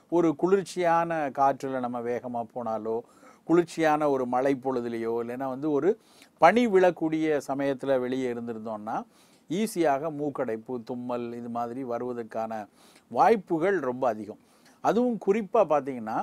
ஒரு குளிர்ச்சியான காற்றில் நம்ம வேகமாக போனாலோ குளிர்ச்சியான ஒரு மழை பொழுதுலையோ இல்லைன்னா வந்து ஒரு பனி விழக்கூடிய சமயத்தில் வெளியே இருந்திருந்தோம்னா ஈஸியாக மூக்கடைப்பு தும்மல் இது மாதிரி வருவதற்கான வாய்ப்புகள் ரொம்ப அதிகம் அதுவும் குறிப்பாக பார்த்தீங்கன்னா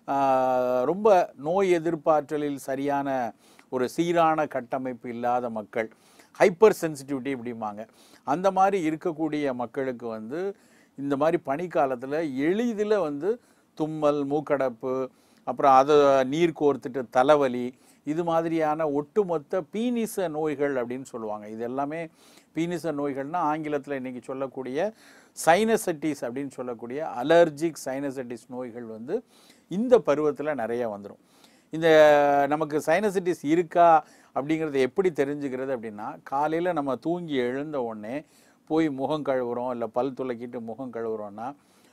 ஆஹ், ரொம்ப நோய் எதிர்ப்பாற்றலில் சரியான ஒரு சீரான கட்டமைப்பு இல்லாத மக்கள் ஹைப்பர் சென்சிட்டிவிட்டி இப்படிம்பாங்க அந்த மாதிரி இருக்கக்கூடிய மக்களுக்கு வந்து இந்த மாதிரி பனிக்காலத்தில் எளிதில் வந்து தும்மல் மூக்கடைப்பு அப்புறம் அதை நீர் கோர்த்துட்டு தலைவலி இது மாதிரியான ஒட்டுமொத்த பீனிச நோய்கள் அப்படின்னு சொல்லுவாங்க இது எல்லாமே பீனிச நோய்கள்னா ஆங்கிலத்தில் இன்னைக்கு சொல்லக்கூடிய சைனசைட்டிஸ் அப்படின்னு சொல்லக்கூடிய அலர்ஜிக் சைனசைட்டிஸ் நோய்கள் வந்து இந்த பருவத்தில் நிறைய வந்துடும் இந்த நமக்கு சைனசைட்டிஸ் இருக்கா அப்படிங்கிறத எப்படி தெரிஞ்சுக்கிறது அப்படின்னா காலையில் நம்ம தூங்கி எழுந்த உடனே போய் முகம் கழுவுறோம் இல்லை பல் துளக்கிட்டு முகம் கழுவுறோம்னா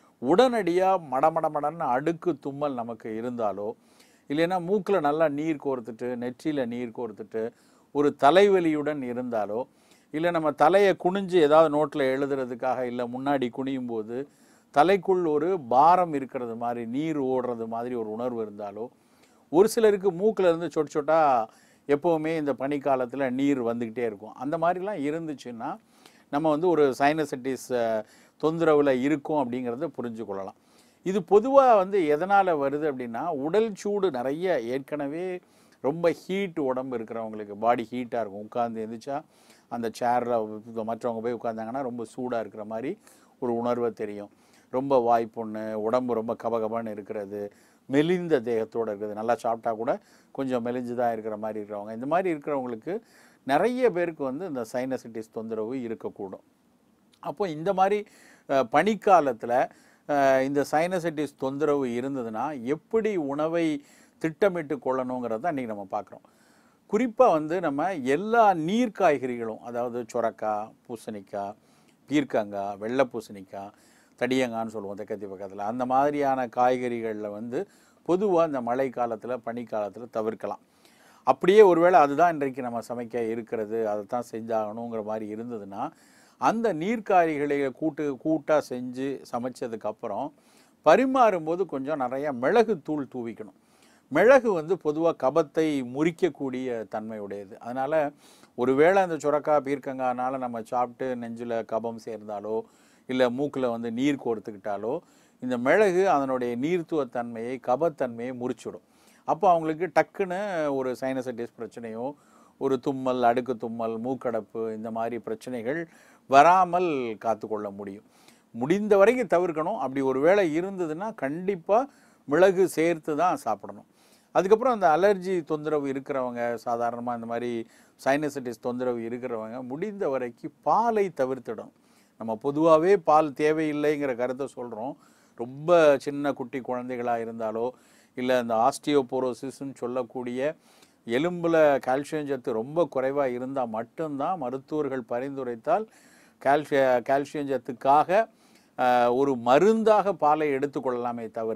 உடனடியாக மடமட மடன்னு அடுக்கு தும்மல் நமக்கு இருந்தாலோ இல்லைன்னா மூக்கில் நல்லா நீர் கோர்த்துட்டு நெற்றியில் நீர் கோர்த்துட்டு ஒரு தலைவலியுடன் இருந்தாலோ இல்லை நம்ம தலையை குனிஞ்சு ஏதாவது நோட்டில் எழுதுறதுக்காக இல்லை முன்னாடி குனியும் போது தலைக்குள் ஒரு பாரம் இருக்கிறது மாதிரி நீர் ஓடுறது மாதிரி ஒரு உணர்வு இருந்தாலோ ஒரு சிலருக்கு மூக்கில் இருந்து சொட்டு சொட்டா எப்போவுமே இந்த பனிக்காலத்தில் நீர் வந்துக்கிட்டே இருக்கும் அந்த மாதிரிலாம் இருந்துச்சுன்னா நம்ம வந்து ஒரு சைனசைட்டிஸ் தொந்தரவில் இருக்கும் அப்படிங்கிறத புரிஞ்சு கொள்ளலாம் இது பொதுவாக வந்து எதனால் வருது அப்படின்னா உடல் சூடு நிறைய ஏற்கனவே ரொம்ப ஹீட் உடம்பு இருக்கிறவங்களுக்கு பாடி ஹீட்டாக இருக்கும் உட்காந்து எந்திரிச்சா அந்த சேரில் மற்றவங்க போய் உட்காந்தாங்கன்னா ரொம்ப சூடாக இருக்கிற மாதிரி ஒரு உணர்வு தெரியும் ரொம்ப வாய்ப்புண்ணு உடம்பு ரொம்ப கபகபன்னு இருக்கிறது மெலிந்த தேகத்தோடு இருக்கிறது நல்லா சாப்பிட்டா கூட கொஞ்சம் மெலிஞ்சுதான் இருக்கிற மாதிரி இருக்கிறவங்க இந்த மாதிரி இருக்கிறவங்களுக்கு நிறைய பேருக்கு வந்து இந்த சைனசிட்டிஸ் தொந்தரவு இருக்கக்கூடும் அப்போ இந்த மாதிரி பனிக்காலத்தில் இந்த சைனசைட்டிஸ் தொந்தரவு இருந்ததுன்னா எப்படி உணவை திட்டமிட்டு கொள்ளணுங்கிறத இன்றைக்கி நம்ம பார்க்குறோம் குறிப்பாக வந்து நம்ம எல்லா நீர் காய்கறிகளும் அதாவது சுரக்காய் பூசணிக்காய் பீர்க்கங்காய் வெள்ளை பூசணிக்காய் தடியங்கான்னு சொல்லுவோம் தெக்கத்தி பக்கத்தில் அந்த மாதிரியான காய்கறிகளில் வந்து பொதுவாக இந்த மழை காலத்தில் பனிக்காலத்தில் தவிர்க்கலாம் அப்படியே ஒருவேளை அதுதான் இன்றைக்கு நம்ம சமைக்க இருக்கிறது அதை தான் செஞ்சாகணுங்கிற மாதிரி இருந்ததுன்னா அந்த நீர்க்காய்களை கூட்டு கூட்டாக செஞ்சு சமைச்சதுக்கப்புறம் பரிமாறும்போது கொஞ்சம் நிறைய மிளகு தூள் தூவிக்கணும் மிளகு வந்து பொதுவாக கபத்தை முறிக்கக்கூடிய தன்மை உடையது அதனால் ஒருவேளை அந்த சுரக்காய் பீர்க்கங்கானால நம்ம சாப்பிட்டு நெஞ்சில் கபம் சேர்ந்தாலோ இல்லை மூக்கில் வந்து நீர் கோர்த்துக்கிட்டாலோ இந்த மிளகு அதனுடைய நீர்த்துவத்தன்மையை கபத்தன்மையை முறிச்சுடும் அப்போ அவங்களுக்கு டக்குன்னு ஒரு சைனசைட்டிஸ் பிரச்சனையோ ஒரு தும்மல் அடுக்கு தும்மல் மூக்கடப்பு இந்த மாதிரி பிரச்சனைகள் வராமல் காத்துக்கொள்ள முடியும் முடிந்த வரைக்கும் தவிர்க்கணும் அப்படி ஒரு வேளை இருந்ததுன்னா கண்டிப்பாக மிளகு சேர்த்து தான் சாப்பிடணும் அதுக்கப்புறம் அந்த அலர்ஜி தொந்தரவு இருக்கிறவங்க சாதாரணமாக இந்த மாதிரி சைனசைட்டிஸ் தொந்தரவு இருக்கிறவங்க முடிந்த வரைக்கும் பாலை தவிர்த்திடணும் நம்ம பொதுவாகவே பால் தேவையில்லைங்கிற கருத்தை சொல்கிறோம் ரொம்ப சின்ன குட்டி குழந்தைகளாக இருந்தாலோ இல்லை இந்த ஆஸ்டியோபோரோசிஸ்ன்னு சொல்லக்கூடிய எலும்பில் கால்சியம் சத்து ரொம்ப குறைவாக இருந்தால் மட்டும்தான் மருத்துவர்கள் பரிந்துரைத்தால் கால்சிய கால்சியம் சத்துக்காக ஆஹ், ஒரு மருந்தாக பாலை எடுத்துக்கொள்ளலாமே தவிர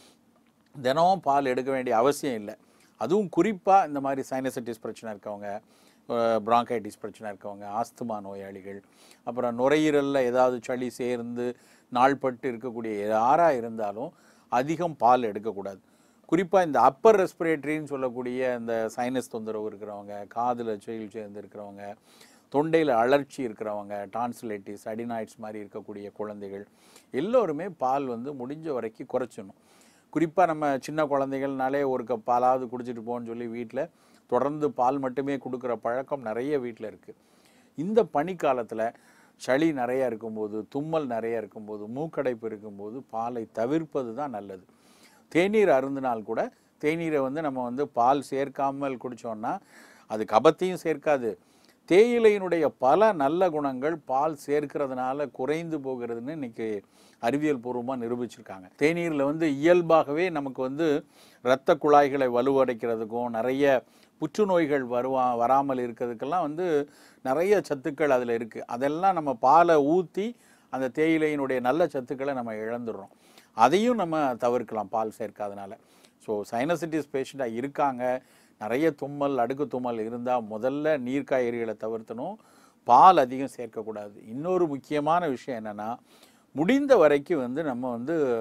தினமும் பால் எடுக்க வேண்டிய அவசியம் இல்லை அதுவும் குறிப்பாக இந்த மாதிரி சைனசைட்டிஸ் பிரச்சனை இருக்கவங்க பிராங்கைட்டிஸ் பிரச்சனை இருக்கவங்க ஆஸ்துமா நோயாளிகள் அப்புறம் நுரையீரலில் ஏதாவது சளி சேர்ந்து நாள்பட்டு இருக்கக்கூடிய யாராக இருந்தாலும் அதிகம் பால் எடுக்கக்கூடாது குறிப்பாக இந்த அப்பர் ரெஸ்பிரேட்டரின்னு சொல்லக்கூடிய இந்த சைனஸ் தொந்தரவு இருக்கிறவங்க காதில் செயல் சேர்ந்து இருக்கிறவங்க தொண்டையில் அழற்சி இருக்கிறவங்க டான்சிலைட்டிஸ் அடினாய்ட்ஸ் மாதிரி இருக்கக்கூடிய குழந்தைகள் எல்லோருமே பால் வந்து முடிஞ்ச வரைக்கும் குறைச்சிடணும் குறிப்பாக நம்ம சின்ன குழந்தைகள்னாலே ஒரு கப் பாலாவது குடிச்சிட்டு போன்னு சொல்லி வீட்டில் தொடர்ந்து பால் மட்டுமே கொடுக்குற பழக்கம் நிறைய வீட்டில் இருக்குது இந்த பனிக்காலத்தில் சளி நிறைய இருக்கும்போது தும்மல் நிறைய இருக்கும்போது மூக்கடைப்பு இருக்கும்போது பாலை தவிர்ப்பது தான் நல்லது தேநீர் அருந்தினால் கூட தேநீரை வந்து நம்ம வந்து பால் சேர்க்காமல் குடித்தோம்னா அது கபத்தையும் சேர்க்காது தேயிலையினுடைய பல நல்ல குணங்கள் பால் சேர்க்கிறதுனால குறைந்து போகிறதுன்னு இன்னைக்கு அறிவியல் பூர்வமாக நிரூபிச்சிருக்காங்க தேநீரில் வந்து இயல்பாகவே நமக்கு வந்து இரத்த குழாய்களை வலுவடைக்கிறதுக்கும் நிறைய புற்றுநோய்கள் வருவா வராமல் இருக்கிறதுக்கெல்லாம் வந்து நிறைய சத்துக்கள் அதில் இருக்குது அதெல்லாம் நம்ம பாலை ஊற்றி அந்த தேயிலையினுடைய நல்ல சத்துக்களை நம்ம இழந்துடுறோம் அதையும் நம்ம தவிர்க்கலாம் பால் சேர்க்காதனால ஸோ சைனசிட்டிஸ் பேஷண்ட்டாக இருக்காங்க நிறைய தும்மல் அடுக்கு தும்மல் இருந்தால் முதல்ல நீர்க்காய்கறிகளை தவிர்த்தணும் பால் அதிகம் சேர்க்கக்கூடாது இன்னொரு முக்கியமான விஷயம் என்னென்னா முடிந்த வரைக்கும் வந்து நம்ம வந்து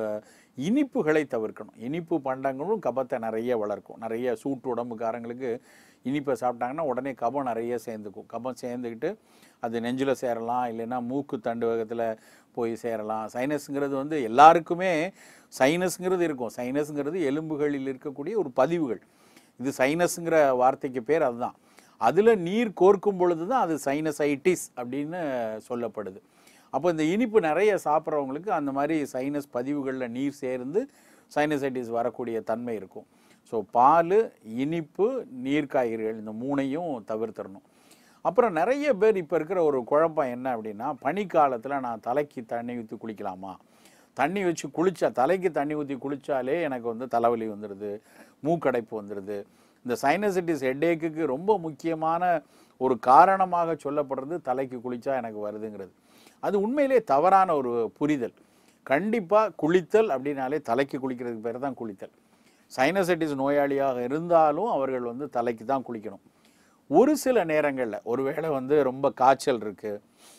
இனிப்புகளை தவிர்க்கணும் இனிப்பு பண்டங்களும் கபத்தை நிறைய வளர்க்கும் நிறைய சூட்டு உடம்புக்காரங்களுக்கு இனிப்பை சாப்பிட்டாங்கன்னா உடனே கபம் நிறைய சேர்ந்துக்கும் கபம் சேர்ந்துக்கிட்டு அது நெஞ்சில் சேரலாம் இல்லைன்னா மூக்கு தண்டுவகத்தில் போய் சேரலாம் சைனஸ்ங்கிறது வந்து எல்லாருக்குமே சைனஸ்ங்கிறது இருக்கும் சைனஸ்ங்கிறது எலும்புகளில் இருக்கக்கூடிய ஒரு பதிவுகள் இது சைனஸ்ங்கிற வார்த்தைக்கு பேர் அதுதான் அதில் நீர் கோர்க்கும் பொழுது தான் அது சைனசைட்டிஸ் அப்படின்னு சொல்லப்படுது அப்போ இந்த இனிப்பு நிறைய சாப்பிட்றவங்களுக்கு அந்த மாதிரி சைனஸ் பதிவுகளில் நீர் சேர்ந்து சைனசைட்டிஸ் வரக்கூடிய தன்மை இருக்கும் ஸோ பால் இனிப்பு நீர்க்காய்கறிகள் இந்த மூணையும் தவிர்த்திடணும் அப்புறம் நிறைய பேர் இப்போ இருக்கிற ஒரு குழப்பம் என்ன அப்படின்னா பனிக்காலத்தில் நான் தலைக்கு தண்ணி ஊற்றி குளிக்கலாமா தண்ணி வச்சு குளிச்சா தலைக்கு தண்ணி ஊற்றி குளிச்சாலே எனக்கு வந்து தலைவலி வந்துடுது மூக்கடைப்பு வந்துடுது இந்த சைனசிட்டிஸ் ஹெட்டேக்குக்கு ரொம்ப முக்கியமான ஒரு காரணமாக சொல்லப்படுறது தலைக்கு குளிச்சா எனக்கு வருதுங்கிறது அது உண்மையிலே தவறான ஒரு புரிதல் கண்டிப்பாக குளித்தல் அப்படின்னாலே தலைக்கு குளிக்கிறதுக்கு பேர் தான் குளித்தல் சைனசைட்டிஸ் நோயாளியாக இருந்தாலும் அவர்கள் வந்து தலைக்கு தான் குளிக்கணும் ஒரு சில நேரங்களில் ஒருவேளை வந்து ரொம்ப காய்ச்சல் இருக்குது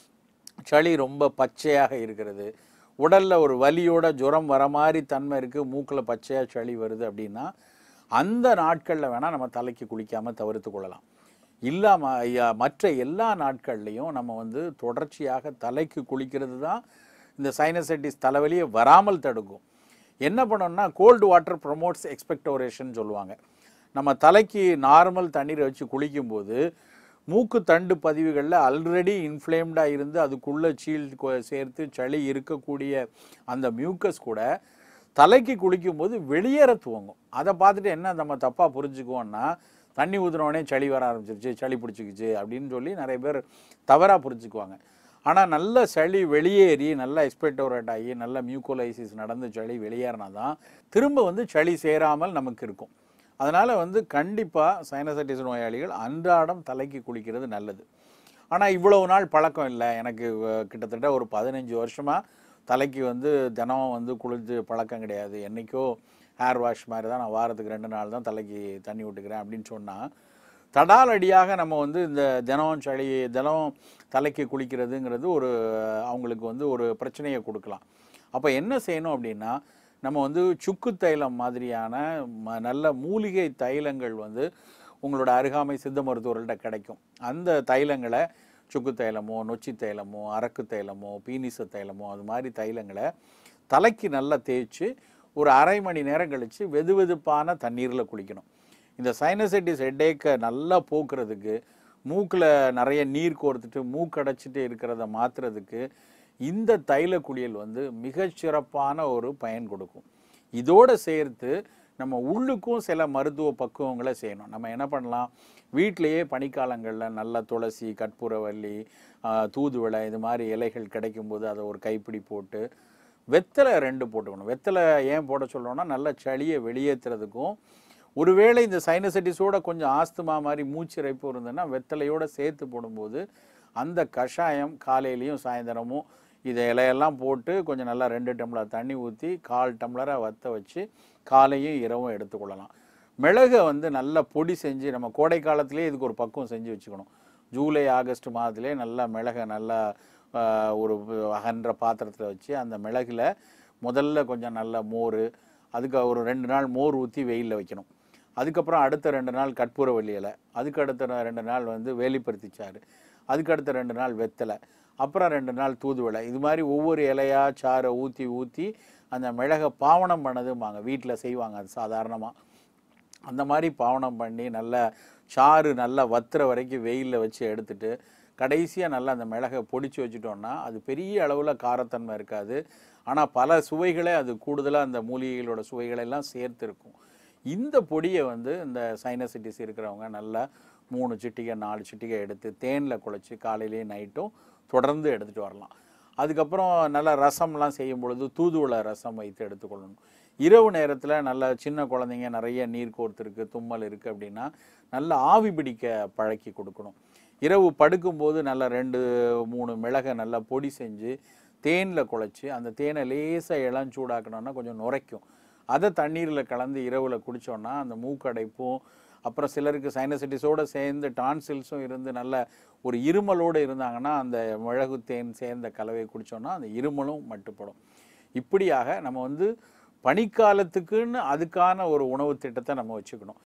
சளி ரொம்ப பச்சையாக இருக்கிறது உடல்ல ஒரு வலியோட ஜுரம் வர மாதிரி தன்மை இருக்குது மூக்கில் பச்சையாக சளி வருது அப்படின்னா அந்த நாட்களில் வேணால் நம்ம தலைக்கு குளிக்காமல் தவிர்த்து கொள்ளலாம் இல்லாம ஐயா, மற்ற எல்லா நாட்கள்லையும் நம்ம வந்து தொடர்ச்சியாக தலைக்கு குளிக்கிறது தான் இந்த சைனசைட்டிஸ் தலைவலியை வராமல் தடுக்கும் என்ன பண்ணோம்னா கோல்டு வாட்டர் ப்ரொமோட்ஸ் எக்ஸ்பெக்டோரேஷன் சொல்லுவாங்க நம்ம தலைக்கு நார்மல் தண்ணீரை வச்சு குளிக்கும்போது மூக்கு தண்டு பதிவுகளில் ஆல்ரெடி இன்ஃப்ளேம்டாக இருந்து அதுக்குள்ளே சீல் கொ- சேர்த்து சளி இருக்கக்கூடிய அந்த மியூக்கஸ் கூட தலைக்கு குளிக்கும்போது வெளியேற துவங்கும் அதை பார்த்துட்டு என்ன நம்ம தப்பாக புரிஞ்சுக்குவோம்னா தண்ணி ஊற்றுனோடனே சளி வர ஆரம்பிச்சிருச்சு சளி பிடிச்சிக்கிச்சு அப்படின்னு சொல்லி நிறைய பேர் தவறாக புரிஞ்சுக்குவாங்க ஆனால் நல்ல சளி வெளியேறி நல்லா எக்ஸ்பெக்டோரேட் ஆகி நல்ல மியூக்கோலைசிஸ் நடந்து சளி வெளியேறினா தான் திரும்ப வந்து சளி சேராமல் நமக்கு இருக்கும் அதனால் வந்து கண்டிப்பாக சைனசைட்டிஸ் நோயாளிகள் அன்றாடம் தலைக்கு குளிக்கிறது நல்லது ஆனால் இவ்வளவு நாள் பழக்கம் இல்லை எனக்கு அஹ், கிட்டத்தட்ட ஒரு பதினஞ்சு வருஷமாக தலைக்கு வந்து தினம் வந்து குளித்து பழக்கம் கிடையாது என்றைக்கோ ஹேர் வாஷ் மாதிரி தான் நான் வாரத்துக்கு ரெண்டு நாள் தான் தலைக்கு தண்ணி விட்டுக்கிறேன் அப்படின்னு சொன்னால் தடாலடியாக நம்ம வந்து இந்த தினம் சளி தினம் தலைக்கு குளிக்கிறதுங்கிறது ஒரு அவங்களுக்கு வந்து ஒரு பிரச்சனையை கொடுக்கலாம் அப்போ என்ன செய்யணும் அப்படின்னா நம்ம வந்து சுக்கு தைலம் மாதிரியான ம- நல்ல மூலிகை தைலங்கள் வந்து உங்களோட அருகாமை சித்த மருத்துவர்கள்ட்ட கிடைக்கும் அந்த தைலங்களை சுக்கு தைலமோ நொச்சி தைலமோ அரக்கு தைலமோ பீனிச தைலமோ அது மாதிரி தைலங்களை தலைக்கு நல்லா தேய்ச்சி ஒரு அரை மணி நேரம் கழித்து வெது வெதுப்பான தண்ணீரில் குளிக்கணும் இந்த சைனசைட்டிஸ் ஹெட்டேக்கை நல்லா போக்குறதுக்கு மூக்கில் நிறைய நீர் கோர்த்துட்டு மூக்கடைச்சிட்டு இருக்கிறத மாற்றுறதுக்கு இந்த தைல குளியல் வந்து மிகச் சிறப்பான ஒரு பயன் கொடுக்கும் இதோடு சேர்த்து நம்ம உள்ளுக்கும் சில மருத்துவ பக்குவங்களை செய்யணும் நம்ம என்ன பண்ணலாம் வீட்டிலேயே பனிக்காலங்களில் நல்ல துளசி கற்பூரவல்லி ஆஹ், தூதுவளை இது மாதிரி இலைகள் கிடைக்கும்போது அதை ஒரு கைப்பிடி போட்டு வெத்தலை ரெண்டு போட்டுக்கணும் வெத்தலை ஏன் போட சொல்கிறோன்னா நல்ல சளியை வெளியேற்றுறதுக்கும் ஒருவேளை இந்த சைனசைட்டிஸோட கொஞ்சம் ஆஸ்துமா மாதிரி மூச்சிறைப்பு இருந்ததுன்னா வெத்தலையோட சேர்த்து போடும்போது அந்த கஷாயம் காலையிலையும் சாயந்தரமும் இதை இலையெல்லாம் போட்டு கொஞ்சம் நல்லா ரெண்டு டம்ளர் தண்ணி ஊற்றி கால் டம்ளரை வத்த வச்சு காலையும் இரவும் எடுத்துக்கொள்ளலாம் மிளகை வந்து நல்லா பொடி செஞ்சு நம்ம கோடை காலத்திலே இதுக்கு ஒரு பக்குவம் செஞ்சு வச்சுக்கணும் ஜூலை ஆகஸ்ட் மாதத்திலே நல்லா மிளகை நல்லா ஆஹ், ஒரு அகன்ற பாத்திரத்தில் வச்சு அந்த மிளகுல முதல்ல கொஞ்சம் நல்ல மோர் அதுக்கு ஒரு ரெண்டு நாள் மோர் ஊற்றி வெயிலில் வைக்கணும் அதுக்கப்புறம் அடுத்த ரெண்டு நாள் கற்பூரவள்ளி இலை அதுக்கு அடுத்த நா- ரெண்டு நாள் வந்து வேலிப்பருத்தி சாறு அதுக்கு அடுத்த ரெண்டு நாள் வெத்தலை அப்புறம் ரெண்டு நாள் தூதுவளை இது மாதிரி ஒவ்வொரு இலையா சாறை ஊற்றி ஊற்றி அந்த மிளகை பாவனம் பண்ணதும்பாங்க வீட்டில் செய்வாங்க அது சாதாரணமாக அந்த மாதிரி பாவனம் பண்ணி நல்லா சாறு நல்லா வத்துற வரைக்கும் வெயிலில் வச்சு எடுத்துட்டு கடைசியாக நல்லா அந்த மிளகை பொடிச்சு வச்சுட்டோம்னா அது பெரிய அளவில் காரத்தன்மை இருக்காது ஆனால் பல சுவைகளை அது கூடுதலாக அந்த மூலிகைகளோட சுவைகளை எல்லாம் சேர்த்து இருக்கும் இந்த பொடியை வந்து இந்த சைனசிட்டிஸ் இருக்கிறவங்க நல்லா மூணு சிட்டிகை நாலு சிட்டிகை எடுத்து தேனில் குழச்சி காலையிலேயும் நைட்டும் தொடர்ந்து எடுத்துகிட்டு வரலாம் அதுக்கப்புறம் நல்ல ரசம்லாம் செய்யும் பொழுது தூதுவளை ரசம் வைத்து எடுத்துக்கொள்ளணும் இரவு நேரத்தில் நல்ல சின்ன குழந்தைங்க நிறைய நீர் கோர்த்துருக்கு தும்மல் இருக்குது அப்படின்னா நல்ல ஆவி பிடிக்க பழக்கி கொடுக்கணும் இரவு படுக்கும்போது நல்லா ரெண்டு மூணு மிளகை நல்லா பொடி செஞ்சு தேனில் குழச்சி அந்த தேனை லேசாக இளஞ்சூடாக்கணும்னா கொஞ்சம் நுரைக்கும் அதை தண்ணீரில் கலந்து இரவில் குடித்தோன்னா அந்த மூக்கடைப்பும் அப்புறம் சிலருக்கு சைனசிட்டிஸோடு சேர்ந்து டான்சில்ஸும் இருந்து நல்ல ஒரு இருமலோடு இருந்தாங்கன்னா அந்த மிளகு தேன் சேர்ந்த கலவையை குடித்தோன்னா அந்த இருமலும் மட்டுப்படும் இப்படியாக நம்ம வந்து பனிக்காலத்துக்குன்னு அதுக்கான ஒரு உணவு திட்டத்தை நம்ம வச்சுக்கணும்